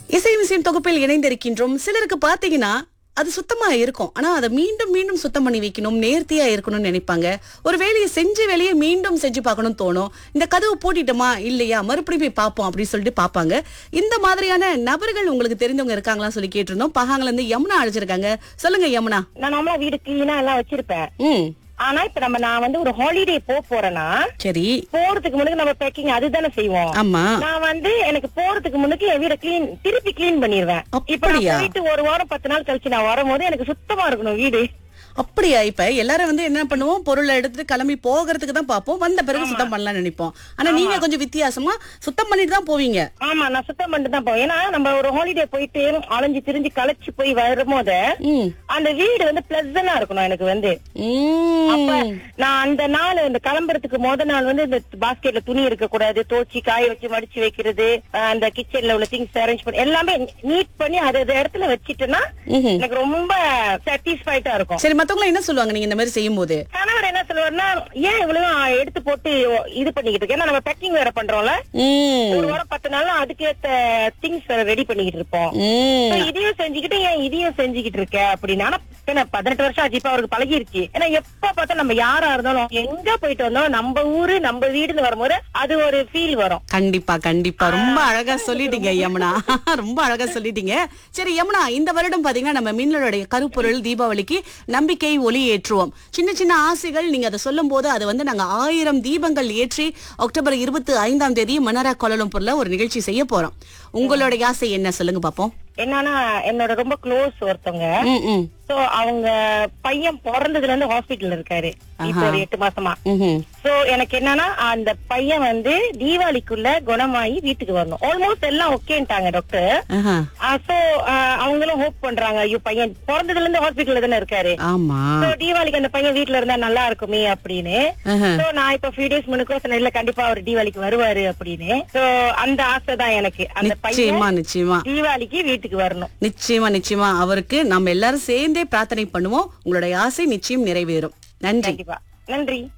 இசை விஷயம் தொகுப்பில் இணைந்திருக்கின்றோம் சிலருக்கு பாத்தீங்கன்னா அது சுத்தமா இருக்கும் ஆனா அதை மீண்டும் மீண்டும் சுத்தம் பண்ணி வைக்கணும் நேர்த்தியா இருக்கணும்னு நினைப்பாங்க ஒரு வேலையை செஞ்ச வேலையை மீண்டும் செஞ்சு பார்க்கணும்னு தோணும் இந்த கதவு பூட்டிட்டோமா இல்லையா மறுபடியும் போய் பார்ப்போம் அப்படின்னு சொல்லிட்டு பார்ப்பாங்க இந்த மாதிரியான நபர்கள் உங்களுக்கு தெரிந்தவங்க இருக்காங்களா சொல்லி கேட்டிருந்தோம் பகாங்கல இருந்து யமுனா அழைச்சிருக்காங்க சொல்லுங்க யமுனா நான் நார்மலா வீடு கிளீனா எல்லாம் வச்சிருப்பேன் ம் ஆனா இப்ப நம்ம நான் வந்து ஒரு ஹாலிடே போக போறேன்னா சரி போறதுக்கு முன்னாடி நம்ம பேக்கிங் அதுதானே செய்வோம் ஆமா நான் வந்து எனக்கு போறதுக்கு முன்னுக்கு என் வீட கிளீன் திருப்பி கிளீன் பண்ணிருவேன் இப்ப நான் அப்படியா? போயிட்டு ஒரு வாரம் பத்து நாள் கழிச்சு நான் வரும்போது எனக்கு சுத்தமா இருக்கணும் வீடு அப்படியா இப்ப எல்லாரும் வந்து என்ன பண்ணுவோம் பொருளை எடுத்துட்டு கிளம்பி போகிறதுக்கு தான் பார்ப்போம் வந்த பிறகு சுத்தம் பண்ணலாம்னு நினைப்போம் ஆனா நீங்க கொஞ்சம் வித்தியாசமா சுத்தம் பண்ணிட்டு தான் போவீங்க ஆமா நான் சுத்தம் பண்ணிட்டு தான் போவேன் ஏன்னா நம்ம ஒரு ஹாலிடே போயிட்டு அலைஞ்சு திரிஞ்சு களைச்சு போய் வரும்போது ம் அந்த வீடு வந்து பிளஸனா இருக்கணும் எனக்கு வந்து அப்ப ம் நான் அந்த நாள் இந்த கிளம்புறதுக்கு முத நாள் வந்து இந்த பாஸ்கெட்ல துணி இருக்க கூடாது தோச்சி காய வச்சு மடிச்சு வைக்கிறது அஹ் அந்த கிச்சன்ல உள்ள திங்ஸ் அரேஞ்ச் பண்ணி எல்லாமே நீட் பண்ணி அது அது இடத்துல வச்சிட்டேன்னா ம்ஹும். எனக்கு ரொம்ப சாட்டிஸ்ஃபைட்டா இருக்கும் சரி மத்தவங்க என்ன சொல்லுவாங்க நீங்க இந்த மாதிரி செய்யும் போது கணவர் என்ன சொல்லுவாருன்னா ஏன் இவ்வளவு எடுத்து போட்டு இது பண்ணிக்கிட்டு இருக்கு ஏன்னா நம்ம பேக்கிங் வேற பண்றோம்ல ம் ஒரு வாரம் பத்து நாள் அதுக்கேத்த திங்ஸ் ரெடி பண்ணிக்கிட்டு இருப்போம் ம் So, இதையும் செஞ்சுக்கிட்டு ஏன் இதையும் செஞ்சுக்கிட்டு இருக்க அப்படின்னு ஆனா என்ன பதினெட்டு வருஷம் ஆச்சு இப்ப அவருக்கு பழகிருச்சு ஏன்னா எப்ப பார்த்தா நம்ம யாரா இருந்தாலும் எங்க போயிட்டு வந்தாலும் நம்ம ஊரு நம்ம வீடுன்னு வரும்போது அது ஒரு ஃபீல் வரும் கண்டிப்பா கண்டிப்பா ரொம்ப அழகா சொல்லிட்டீங்க யமுனா ரொம்ப அழகா சொல்லிட்டீங்க சரி யமுனா இந்த வருடம் பாத்தீங்கன்னா நம்ம மீனலோடைய கருப்பொருள் தீபாவளிக்கு நம்பிக்கை ஒளி ஏற்றுவோம் சின்ன சின்ன ஆசைகள் நீங்க அதை சொல்லும் போது அது வந்து நாங்க ஆயிரம் தீபங்கள் ஏற்றி அக்டோபர் இருபத்தி ஐந்தாம் தேதி மன்னரா கோலலம்பூர்ல ஒரு நிகழ்ச்சி செய்ய போறோம் உங்களுடைய ஆசை என்ன சொல்லுங்க பாப்போம் என்னன்னா என்னோட ரொம்ப க்ளோஸ் ஒருத்தவங்க ம் ம் சோ அவங்க பையன் பிறந்ததுல இருந்து ஹாஸ்பிட்டல் இருக்காரு இப்போ ஒரு எட்டு மாசமா ம்ஹும். சோ எனக்கு என்னன்னா அந்த பையன் வந்து தீபாவளிக்குள்ள குணமாயி வீட்டுக்கு வரணும் ஆல்மோஸ்ட் எல்லாம் ஓகேன்ட்டாங்க டாக்டர் ஆஹா. சோ அவங்களும் ஹோப் பண்றாங்க ஐயோ பையன் பிறந்ததுல இருந்து ஹாஸ்பிட்டல்ல தானே இருக்காரு ஆமா சோ தீபாவளிக்கு அந்த பையன் வீட்ல இருந்தா நல்லா இருக்குமே அப்படின்னு ஆஹா. சோ நான் இப்ப ஃபியூ டேஸ் முன்னுக்கு சொன்னேன் இல்ல கண்டிப்பா அவர் தீபாவளிக்கு வருவாரு அப்படின்னு சோ அந்த ஆசை தான் எனக்கு அந்த பையன் நிச்சயமா நிச்சயமா தீபாவளிக்கு வீட்டுக்கு வரணும் நிச்சயமா நிச்சயமா அவருக்கு நம்ம எல்லாரும் சேர்ந்தே பிரார்த்தனை பண்ணுவோம் உங்களுடைய ஆசை நிச்சயம் நிறைவேறும் நன்றி கண்டிப்பா நன்றி